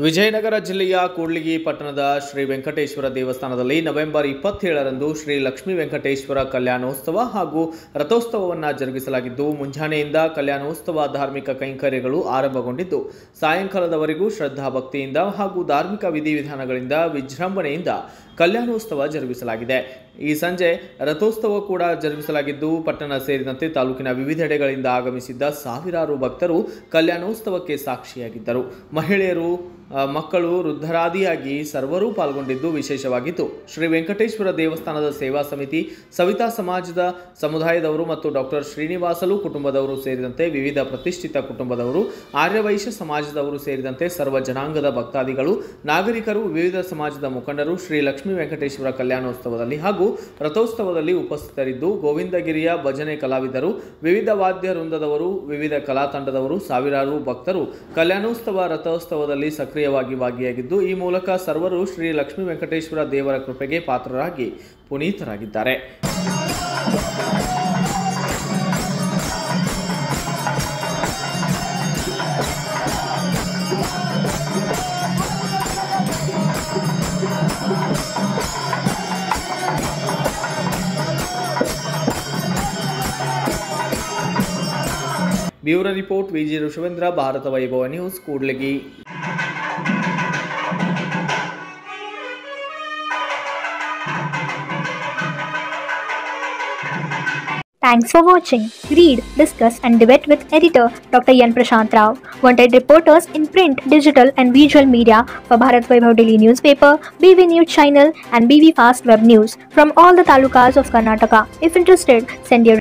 ವಿಜಯನಗರ ಜಿಲ್ಲೆಯ ಕೂಡ್ಲಿಗಿ ಪಟ್ಟಣದ ಶ್ರೀ ವೆಂಕಟೇಶ್ವರ ದೇವಸ್ಥಾನದಲ್ಲಿ ನವೆಂಬರ್ ಇಪ್ಪತ್ತೇಳರಂದು ಶ್ರೀ ಲಕ್ಷ್ಮೀ ವೆಂಕಟೇಶ್ವರ ಕಲ್ಯಾಣೋತ್ಸವ ಹಾಗೂ ರಥೋತ್ಸವವನ್ನು ಜರುಗಿಸಲಾಗಿದ್ದು ಮುಂಜಾನೆಯಿಂದ ಕಲ್ಯಾಣೋತ್ಸವ ಧಾರ್ಮಿಕ ಕೈಂಕರ್ಯಗಳು ಆರಂಭಗೊಂಡಿದ್ದು ಸಾಯಂಕಾಲದವರೆಗೂ ಶ್ರದ್ಧಾ ಭಕ್ತಿಯಿಂದ ಹಾಗೂ ಧಾರ್ಮಿಕ ವಿಧಿವಿಧಾನಗಳಿಂದ ವಿಜೃಂಭಣೆಯಿಂದ ಕಲ್ಯಾಣೋತ್ಸವ ಜರುಗಿಸಲಾಗಿದೆ ಈ ಸಂಜೆ ರಥೋತ್ಸವ ಕೂಡ ಜರುಗಿಸಲಾಗಿದ್ದು ಪಟ್ಟಣ ಸೇರಿದಂತೆ ತಾಲೂಕಿನ ವಿವಿಧೆಡೆಗಳಿಂದ ಆಗಮಿಸಿದ್ದ ಸಾವಿರಾರು ಭಕ್ತರು ಕಲ್ಯಾಣೋತ್ಸವಕ್ಕೆ ಸಾಕ್ಷಿಯಾಗಿದ್ದರು ಮಹಿಳೆಯರು ಆ, ಮಕ್ಕಳು ವೃದ್ಧರಾದಿಯಾಗಿ ಸರ್ವರೂ ಪಾಲ್ಗೊಂಡಿದ್ದು ವಿಶೇಷವಾಗಿತ್ತು ಶ್ರೀ ವೆಂಕಟೇಶ್ವರ ದೇವಸ್ಥಾನದ ಸೇವಾ ಸಮಿತಿ ಸವಿತಾ ಸಮಾಜದ ಸಮುದಾಯದವರು ಮತ್ತು ಡಾಕ್ಟರ್ ಶ್ರೀನಿವಾಸಲು ಕುಟುಂಬದವರು ಸೇರಿದಂತೆ ವಿವಿಧ ಪ್ರತಿಷ್ಠಿತ ಕುಟುಂಬದವರು ಆರ್ಯವೈಶ್ಯ ಸಮಾಜದವರು ಸೇರಿದಂತೆ ಸರ್ವ ಜನಾಂಗದ ಭಕ್ತಾದಿಗಳು ನಾಗರಿಕರು ವಿವಿಧ ಸಮಾಜದ ಮುಖಂಡರು ಶ್ರೀ ಲಕ್ಷ್ಮೀ ವೆಂಕಟೇಶ್ವರ ಕಲ್ಯಾಣೋತ್ಸವದಲ್ಲಿ ಹಾಗೂ ರಥೋತ್ಸವದಲ್ಲಿ ಉಪಸ್ಥಿತರಿದ್ದು ಗೋವಿಂದಗಿರಿಯ ಭಜನೆ ಕಲಾವಿದರು ವಿವಿಧ ವಾದ್ಯ ವೃಂದದವರು ವಿವಿಧ ಕಲಾ ತಂಡದವರು ಸಾವಿರಾರು ಭಕ್ತರು ಕಲ್ಯಾಣೋತ್ಸವ ರಥೋತ್ಸವದಲ್ಲಿ ಸಕ್ರಿಯವಾಗಿ ಭಾಗಿಯಾಗಿದ್ದು ಈ ಮೂಲಕ ಸರ್ವರು ಶ್ರೀ ಲಕ್ಷ್ಮೀ ವೆಂಕಟೇಶ್ವರ ದೇವರ ಕೃಪೆಗೆ ಪಾತ್ರರಾಗಿ ಪುನೀತರಾಗಿದ್ದಾರೆ bureau report Viji Rishavendra Bharata Vaibhava news Kudligi Thanks for watching. Read, discuss, and debate with editor Dr. Yan Prashant Rao. Wanted reporters in print, digital, and visual media for Bharat Vaibhav Daily Newspaper, BV News Channel, and BV Fast Web News from all the talukas of Karnataka. If interested, send your